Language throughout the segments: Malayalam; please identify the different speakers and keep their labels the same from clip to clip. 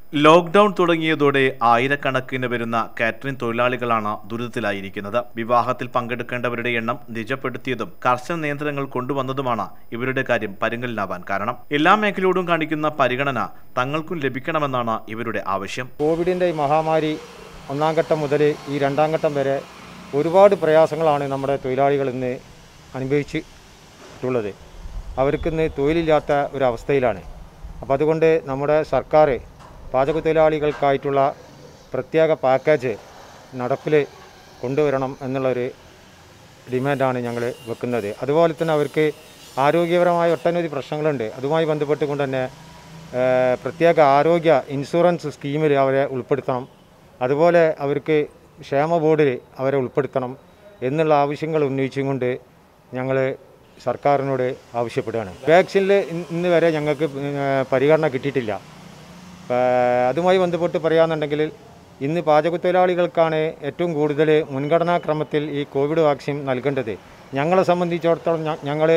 Speaker 1: ലോക്ക്ഡൌൺ തുടങ്ങിയതോടെ ആയിരക്കണക്കിന് വരുന്ന കാറ്ററിംഗ് തൊഴിലാളികളാണ് ദുരിതത്തിലായിരിക്കുന്നത് വിവാഹത്തിൽ പങ്കെടുക്കേണ്ടവരുടെ എണ്ണം നിജപ്പെടുത്തിയതും കർശന നിയന്ത്രണങ്ങൾ കൊണ്ടുവന്നതുമാണ് ഇവരുടെ കാര്യം പരുങ്ങലിനാവാൻ കാരണം എല്ലാ മേഖലയോടും കാണിക്കുന്ന പരിഗണന തങ്ങൾക്കും ലഭിക്കണമെന്നാണ് ഇവരുടെ ആവശ്യം
Speaker 2: കോവിഡിൻ്റെ ഈ മഹാമാരി ഒന്നാം ഘട്ടം മുതൽ ഈ രണ്ടാം ഘട്ടം വരെ ഒരുപാട് പ്രയാസങ്ങളാണ് നമ്മുടെ തൊഴിലാളികൾ ഇന്ന് അനുഭവിച്ചിട്ടുള്ളത് അവർക്കിന്ന് തൊഴിലില്ലാത്ത ഒരവസ്ഥയിലാണ് അപ്പോൾ അതുകൊണ്ട് നമ്മുടെ സർക്കാർ പാചക തൊഴിലാളികൾക്കായിട്ടുള്ള പ്രത്യേക പാക്കേജ് നടപ്പിൽ കൊണ്ടുവരണം എന്നുള്ളൊരു ഡിമാൻഡാണ് ഞങ്ങൾ വെക്കുന്നത് അതുപോലെ തന്നെ അവർക്ക് ആരോഗ്യപരമായ ഒട്ടനവധി പ്രശ്നങ്ങളുണ്ട് അതുമായി ബന്ധപ്പെട്ടുകൊണ്ട് തന്നെ ഏഹ്, പ്രത്യേക ആരോഗ്യ ഇൻഷുറൻസ് സ്കീമിൽ അവരെ ഉൾപ്പെടുത്തണം അതുപോലെ അവർക്ക് ക്ഷേമ ബോർഡിൽ അവരെ ഉൾപ്പെടുത്തണം എന്നുള്ള ആവശ്യങ്ങൾ ഉന്നയിച്ചുകൊണ്ട് ഞങ്ങൾ സർക്കാരിനോട് ആവശ്യപ്പെടുകയാണ് വാക്സിനിൽ ഇന്ന് വരെ ഞങ്ങൾക്ക് ഏഹ്, പരിഗണന കിട്ടിയിട്ടില്ല ഏഹ്, അതുമായി ബന്ധപ്പെട്ട് പറയുകയാണെന്നുണ്ടെങ്കിൽ ഇന്ന് പാചകത്തൊഴിലാളികൾക്കാണ് ഏറ്റവും കൂടുതൽ മുൻഗണനാ ക്രമത്തിൽ ഈ കോവിഡ് വാക്സിൻ നൽകേണ്ടത് ഞങ്ങളെ സംബന്ധിച്ചിടത്തോളം ഞങ്ങൾ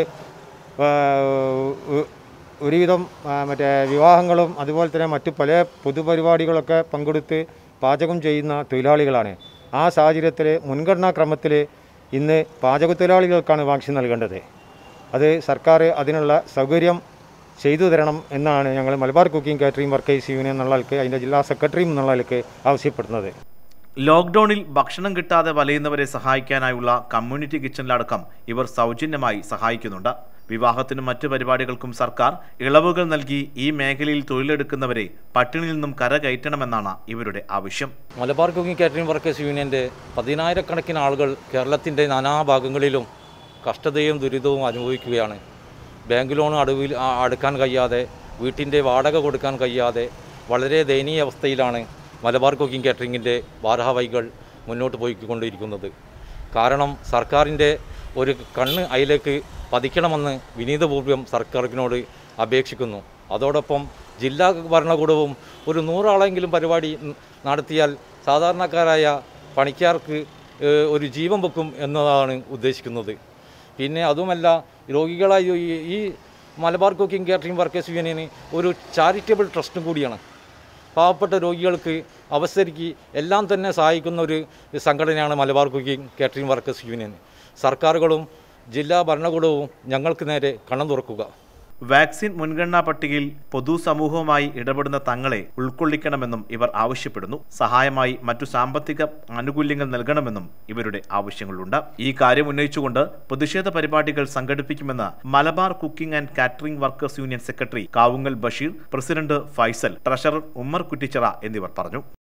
Speaker 2: ഒരുവിധം ആ, മറ്റേ വിവാഹങ്ങളും അതുപോലെ തന്നെ മറ്റു പല പൊതുപരിപാടികളൊക്കെ പങ്കെടുത്ത് പാചകം ചെയ്യുന്ന തൊഴിലാളികളാണ് ആ സാഹചര്യത്തിൽ മുൻഗണനാ ക്രമത്തിൽ ഇന്ന് പാചകത്തൊഴിലാളികൾക്കാണ് വാക്സിൻ നൽകേണ്ടത് അത് സർക്കാർ അതിനുള്ള സൗകര്യം ചെയ്തു തരണം എന്നാണ് ഞങ്ങൾ Malabar cooking catering workers union എന്നുള്ള ആൾക്ക് അതിൻ്റെ ജില്ലാ സെക്രട്ടറിയും എന്നുള്ള ആൾക്ക് ആവശ്യപ്പെടുന്നത്
Speaker 1: ലോക്ക്ഡൌണിൽ ഭക്ഷണം കിട്ടാതെ വലയുന്നവരെ സഹായിക്കാനായുള്ള കമ്മ്യൂണിറ്റി കിച്ചണിലടക്കം ഇവർ സൗജന്യമായി സഹായിക്കുന്നുണ്ട് വിവാഹത്തിനും മറ്റു പരിപാടികൾക്കും സർക്കാർ ഇളവുകൾ നൽകി ഈ മേഖലയിൽ തൊഴിലെടുക്കുന്നവരെ പട്ടിണിയിൽ നിന്നും കരകയറ്റണമെന്നാണ് ഇവരുടെ ആവശ്യം
Speaker 3: മലബാർ കുക്കിംഗ് കാറ്ററിംഗ് വർക്കേഴ്സ് യൂണിയൻ്റെ പതിനായിരക്കണക്കിന് ആളുകൾ കേരളത്തിൻ്റെ നാനാഭാഗങ്ങളിലും കഷ്ടതയും ദുരിതവും അനുഭവിക്കുകയാണ് ബാങ്ക് ലോൺ അടുവിൽ ആ, അടക്കാൻ കഴിയാതെ വീട്ടിൻ്റെ വാടക കൊടുക്കാൻ കഴിയാതെ വളരെ ദയനീയ അവസ്ഥയിലാണ് മലബാർ കുക്കിംഗ് കാറ്ററിങ്ങിൻ്റെ ഭാരവാഹികൾ മുന്നോട്ട് പോയിക്കൊണ്ടിരിക്കുന്നത് കാരണം സർക്കാരിൻ്റെ ഒരു കണ്ണ് അതിലേക്ക് പതിക്കണമെന്ന് വിനീതപൂർവ്വം സർക്കാരിനോട് അപേക്ഷിക്കുന്നു അതോടൊപ്പം ജില്ലാ ഭരണകൂടവും ഒരു നൂറാളെങ്കിലും പരിപാടി ന- നടത്തിയാൽ സാധാരണക്കാരായ പണിക്കാർക്ക് ഏഹ്, ഒരു ജീവൻ വെക്കും എന്നതാണ് ഉദ്ദേശിക്കുന്നത് പിന്നെ അതുമല്ല രോഗികളായ ഈ- ഈ മലബാർ കുക്കിംഗ് കാറ്ററിംഗ് വർക്കേഴ്സ് യൂണിയന് ഒരു ചാരിറ്റബിൾ ട്രസ്റ്റും കൂടിയാണ് പാവപ്പെട്ട രോഗികൾക്ക് അവസരിക്ക് എല്ലാം തന്നെ സഹായിക്കുന്ന ഒരു സംഘടനയാണ് Malabar cooking catering workers union സർക്കാരുകളും ജില്ലാ ഭരണകൂടവും ഞങ്ങൾക്ക് നേരെ കണ്ണം തുറക്കുക
Speaker 1: വാക്സിൻ മുൻഗണനാ പട്ടികയിൽ പൊതുസമൂഹവുമായി ഇടപെടുന്ന തങ്ങളെ ഉൾക്കൊള്ളിക്കണമെന്നും ഇവർ ആവശ്യപ്പെടുന്നു സഹായമായി മറ്റു സാമ്പത്തിക ആനുകൂല്യങ്ങൾ നൽകണമെന്നും ഇവരുടെ ആവശ്യങ്ങളുണ്ട് ഈ കാര്യം ഉന്നയിച്ചുകൊണ്ട് പ്രതിഷേധ പരിപാടികൾ സംഘടിപ്പിക്കുമെന്ന് Malabar cooking and catering workers union secretary Kavungal Basheer president Faisal treasurer Ummer Kuttichira എന്നിവർ പറഞ്ഞു